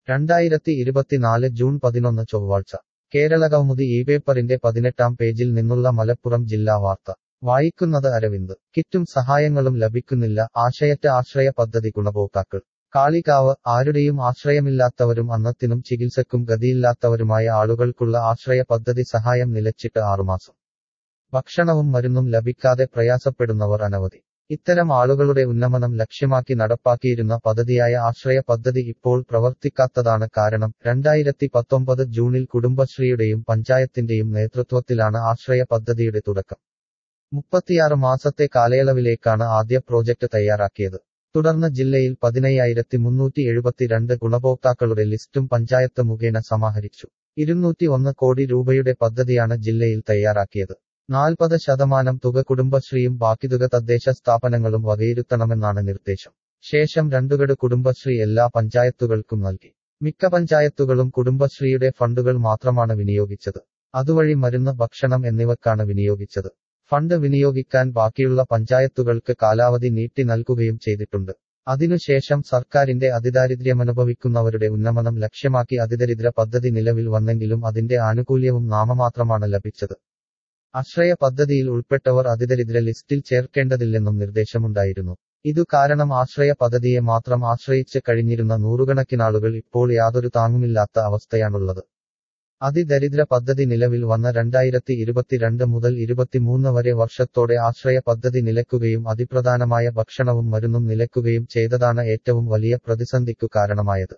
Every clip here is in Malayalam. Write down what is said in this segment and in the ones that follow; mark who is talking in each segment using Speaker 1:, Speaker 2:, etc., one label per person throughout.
Speaker 1: രണ്ടായിരത്തി ഇരുപത്തിനാല് ജൂൺ പതിനൊന്ന് ചൊവ്വാഴ്ച കേരളകൗമുദി ഈ പേപ്പറിന്റെ പതിനെട്ടാം പേജിൽ നിന്നുള്ള മലപ്പുറം ജില്ലാ വാർത്ത വായിക്കുന്നത് അരവിന്ദ് കിറ്റും സഹായങ്ങളും ലഭിക്കുന്നില്ല ആശയറ്റ ആശ്രയ പദ്ധതി ഗുണഭോക്താക്കൾ കാളികാവ് ആരുടെയും ആശ്രയമില്ലാത്തവരും അന്നത്തിനും ചികിത്സക്കും ഗതിയില്ലാത്തവരുമായ ആളുകൾക്കുള്ള ആശ്രയ പദ്ധതി സഹായം നിലച്ചിട്ട് ആറുമാസം ഭക്ഷണവും മരുന്നും ലഭിക്കാതെ പ്രയാസപ്പെടുന്നവർ അനവധി ഇത്തരം ആളുകളുടെ ഉന്നമനം ലക്ഷ്യമാക്കി നടപ്പാക്കിയിരുന്ന പദ്ധതിയായ ആശ്രയ പദ്ധതി ഇപ്പോൾ പ്രവർത്തിക്കാത്തതാണ് കാരണം രണ്ടായിരത്തി പത്തൊമ്പത് ജൂണിൽ കുടുംബശ്രീയുടെയും പഞ്ചായത്തിന്റെയും നേതൃത്വത്തിലാണ് ആശ്രയ പദ്ധതിയുടെ തുടക്കം മുപ്പത്തിയാറ് മാസത്തെ കാലയളവിലേക്കാണ് ആദ്യ പ്രോജക്റ്റ് തയ്യാറാക്കിയത് തുടർന്ന് ജില്ലയിൽ പതിനയ്യായിരത്തി മുന്നൂറ്റി എഴുപത്തിരണ്ട് ഗുണഭോക്താക്കളുടെ ലിസ്റ്റും പഞ്ചായത്ത് മുഖേന സമാഹരിച്ചു ഇരുന്നൂറ്റി ഒന്ന് കോടി രൂപയുടെ പദ്ധതിയാണ് ജില്ലയിൽ തയ്യാറാക്കിയത് നാൽപ്പത് ശതമാനം തുക കുടുംബശ്രീയും ബാക്കി തുക തദ്ദേശ സ്ഥാപനങ്ങളും വകയിരുത്തണമെന്നാണ് നിർദ്ദേശം ശേഷം രണ്ടുകട് കുടുംബശ്രീ എല്ലാ പഞ്ചായത്തുകൾക്കും നൽകി മിക്ക പഞ്ചായത്തുകളും കുടുംബശ്രീയുടെ ഫണ്ടുകൾ മാത്രമാണ് വിനിയോഗിച്ചത് അതുവഴി മരുന്ന് ഭക്ഷണം എന്നിവക്കാണ് വിനിയോഗിച്ചത് ഫണ്ട് വിനിയോഗിക്കാൻ ബാക്കിയുള്ള പഞ്ചായത്തുകൾക്ക് കാലാവധി നീട്ടി നൽകുകയും ചെയ്തിട്ടുണ്ട് അതിനുശേഷം സർക്കാരിന്റെ അതിദാരിദ്ര്യമനുഭവിക്കുന്നവരുടെ ഉന്നമനം ലക്ഷ്യമാക്കി അതിദരിദ്ര പദ്ധതി നിലവിൽ വന്നെങ്കിലും അതിന്റെ ആനുകൂല്യവും നാമമാത്രമാണ് ലഭിച്ചത് ആശ്രയ പദ്ധതിയിൽ ഉൾപ്പെട്ടവർ അതിദരിദ്ര ലിസ്റ്റിൽ ചേർക്കേണ്ടതില്ലെന്നും നിർദ്ദേശമുണ്ടായിരുന്നു ഇതു കാരണം ആശ്രയ പദ്ധതിയെ മാത്രം ആശ്രയിച്ച് കഴിഞ്ഞിരുന്ന നൂറുകണക്കിനാളുകൾ ഇപ്പോൾ യാതൊരു താങ്ങുമില്ലാത്ത അവസ്ഥയാണുള്ളത് അതിദരിദ്ര പദ്ധതി നിലവിൽ വന്ന രണ്ടായിരത്തി ഇരുപത്തിരണ്ട് മുതൽ ഇരുപത്തിമൂന്ന് വരെ വർഷത്തോടെ ആശ്രയ പദ്ധതി നിലക്കുകയും അതിപ്രധാനമായ ഭക്ഷണവും മരുന്നും നിലക്കുകയും ചെയ്തതാണ് ഏറ്റവും വലിയ പ്രതിസന്ധിക്കു കാരണമായത്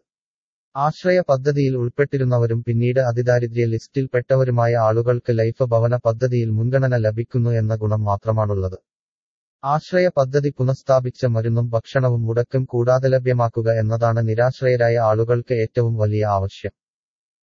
Speaker 1: ആശ്രയ പദ്ധതിയിൽ ഉൾപ്പെട്ടിരുന്നവരും പിന്നീട് അതിദാരിദ്ര്യ ലിസ്റ്റിൽ പെട്ടവരുമായ ആളുകൾക്ക് ലൈഫ് ഭവന പദ്ധതിയിൽ മുൻഗണന ലഭിക്കുന്നു എന്ന ഗുണം മാത്രമാണുള്ളത് ആശ്രയ പദ്ധതി പുനഃസ്ഥാപിച്ച മരുന്നും ഭക്ഷണവും മുടക്കം കൂടാതെ ലഭ്യമാക്കുക എന്നതാണ് നിരാശ്രയരായ ആളുകൾക്ക് ഏറ്റവും വലിയ ആവശ്യം